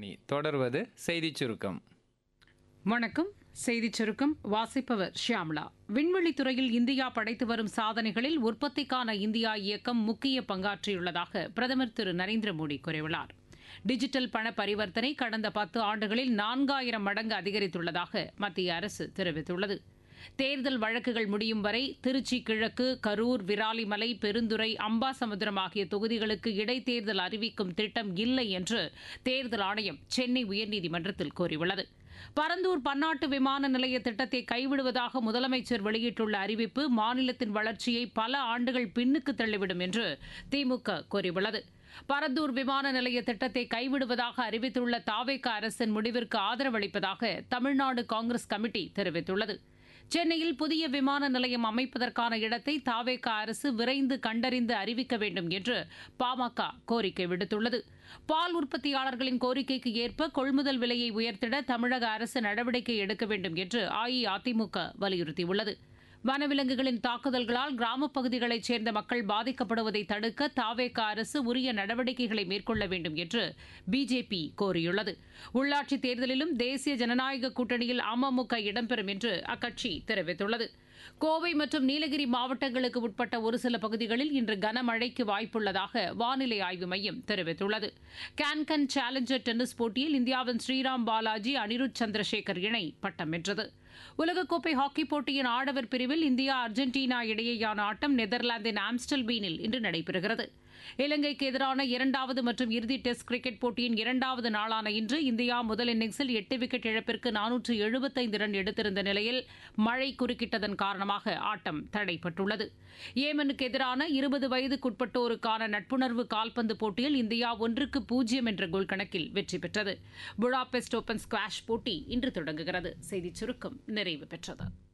இனி தொடர்வது செய்திச் சுருக்கம் வணக்கம் செய்திச் சுருக்கம் வாசிப்பவர் ஷியாம்லா விண்வெளி துறையில் இந்தியா படைத்து வரும் சாதனைகளில் உற்பத்திக்கான இந்தியா இயக்கம் முக்கிய பங்காற்றியுள்ளதாக பிரதமர் திரு நரேந்திர மோடி கூறியுள்ளார் டிஜிட்டல் பண பரிவர்த்தனை கடந்த பத்து ஆண்டுகளில் நான்காயிரம் மடங்கு அதிகரித்துள்ளதாக மத்திய அரசு தெரிவித்துள்ளது தேர்தல் வழக்குகள் முடியும் வரை திருச்சி கிழக்கு கரூர் விராலிமலை பெருந்துறை அம்பாசமுத்திரம் ஆகிய தொகுதிகளுக்கு இடைத்தேர்தல் அறிவிக்கும் திட்டம் இல்லை என்று தேர்தல் ஆணையம் சென்னை உயர்நீதிமன்றத்தில் கூறியுள்ளது பரந்தூர் பன்னாட்டு விமான நிலைய திட்டத்தை கைவிடுவதாக முதலமைச்சர் வெளியிட்டுள்ள அறிவிப்பு மாநிலத்தின் வளர்ச்சியை பல ஆண்டுகள் பின்னுக்கு தள்ளிவிடும் என்று திமுக கூறியுள்ளது பரந்தூர் விமான நிலைய திட்டத்தை கைவிடுவதாக அறிவித்துள்ள தாவேக அரசின் முடிவிற்கு ஆதரவளிப்பதாக தமிழ்நாடு காங்கிரஸ் கமிட்டி தெரிவித்துள்ளது சென்னையில் புதிய விமான நிலையம் அமைப்பதற்கான இடத்தை தாவேக அரசு விரைந்து கண்டறிந்து அறிவிக்க வேண்டும் என்று பாமக கோரிக்கை விடுத்துள்ளது பால் உற்பத்தியாளர்களின் கோரிக்கைக்கு ஏற்ப கொள்முதல் விலையை உயர்த்திட தமிழக அரசு நடவடிக்கை எடுக்க வேண்டும் என்று அஇஅதிமுக வலியுறுத்தியுள்ளது வனவிலங்குகளின் தாக்குதல்களால் கிராமப் பகுதிகளைச் சேர்ந்த மக்கள் பாதிக்கப்படுவதை தடுக்க தாவேக அரசு உரிய நடவடிக்கைகளை மேற்கொள்ள வேண்டும் என்று பிஜேபி கோரியுள்ளது உள்ளாட்சித் தேர்தலிலும் தேசிய ஜனநாயக கூட்டணியில் அமமுக இடம்பெறும் என்று அக்கட்சி தெரிவித்துள்ளது கோவை மற்றும் நீலகிரி மாவட்டங்களுக்கு உட்பட்ட ஒரு சில பகுதிகளில் இன்று கனமழைக்கு வாய்ப்புள்ளதாக வானிலை ஆய்வு மையம் தெரிவித்துள்ளது கேன்கன் சேலஞ்சர் டென்னிஸ் போட்டியில் இந்தியாவின் ஸ்ரீராம் பாலாஜி அனிருத் சந்திரசேகர் இணை பட்டம் வென்றது உலகக்கோப்பை ஹாக்கி போட்டியின் ஆடவர் பிரிவில் இந்தியா அர்ஜென்டினா இடையேயான ஆட்டம் நெதர்லாந்தின் ஆம்ஸ்டல்பீனில் இன்று நடைபெறுகிறது இலங்கைக்கு எதிரான இரண்டாவது மற்றும் இறுதி டெஸ்ட் கிரிக்கெட் போட்டியின் இரண்டாவது நாளான இன்று இந்தியா முதல் இன்னிங்ஸில் எட்டு விக்கெட் இழப்பிற்கு நானூற்று எழுபத்தைந்து ரன் எடுத்திருந்த நிலையில் மழை குறுக்கிட்டதன் காரணமாக ஆட்டம் தடைப்பட்டுள்ளது ஏமனுக்கு எதிரான இருபது வயதுக்குட்பட்டோருக்கான நட்புணர்வு கால்பந்து போட்டியில் இந்தியா ஒன்றுக்கு பூஜ்ஜியம் என்ற கோல் கணக்கில் வெற்றி பெற்றது புடாபெஸ்ட் ஓபன் ஸ்குவாஷ் போட்டி இன்று தொடங்குகிறது செய்திச் சுருக்கம் நிறைவு பெற்றது